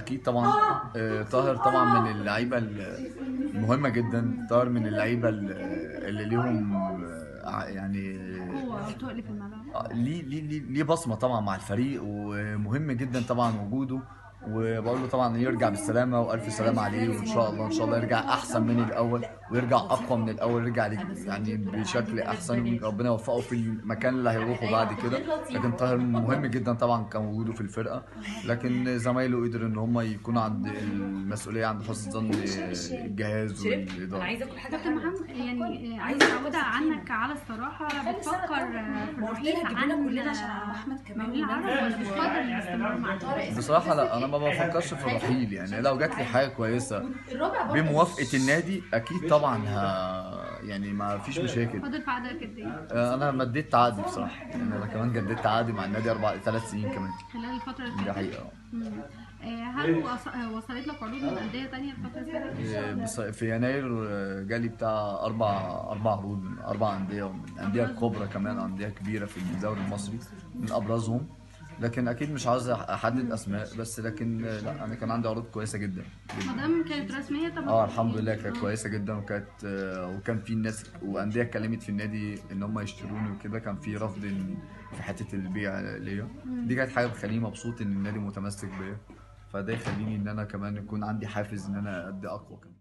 اكيد طبعا آه، طاهر طبعا من اللعيبه المهمه جدا طاهر من اللعيبه اللي ليهم آه، يعني قوه او تقل في الملعب آه، ليه ليه ليه ليه بصمه طبعا مع الفريق ومهم جدا طبعا وجوده وبقول له طبعا يرجع بالسلامه والف سلامه عليه وان شاء الله ان شاء الله يرجع احسن من الاول ويرجع اقوى من الاول يرجع لي- يعني بشكل احسن ربنا يوفقه في المكان اللي هيروحه بعد كده لكن طاهر مهم جدا طبعا كان وجوده في الفرقه لكن زمايله قدروا ان هم يكونوا عند المسؤوليه عند حسن ظن الجهاز انا والاداره عايزه اكل حاجه كابتن محمد يعني آه، عايزه اعودها عنك على الصراحه بتفكر آه، في الرحيل عن كلنا عشان عم احمد كمان مقاولين العرب ولا بتفضل الاستمرار مع الفريق؟ بصراحه لا انا ما بفكرش في الرحيل يعني لو جات لي حاجه كويسه الرابع برضه بموافقه النادي اكيد طبعا ه... يعني ما فيش مشاكل فاضل في عقدك قد ايه؟ انا مديت تعادي بصراحه يعني انا كمان جددت تعادي مع النادي اربع ثلاث سنين كمان خلال الفتره اللي دي فاتت حقيقه مم. آه، هل وص- آه، وصلت لك عروض من انديه تانية الفتره اللي فاتت؟ إيه، بص- في يناير آه، جالي بتاع اربع اربع عروض من اربع انديه ومن انديه كبرى كمان انديه كبيره في الدوري المصري من ابرزهم لكن اكيد مش عاوز احدد اسماء بس لكن آه، لا انا كان عندي عروض كويسه جدا جدا ما دام كانت رسميه طب اه الحمد لله كانت كويسه جدا وكانت آه، وكان في ناس وانديه اتكلمت في النادي ان هم يشتروني وكده كان في رفض إن- في حته البيع ليا دي كانت حاجه بتخليني مبسوط ان النادي متمسك بيا فده يخليني ان انا كمان يكون عندي حافز ان انا ادي اقوى كمان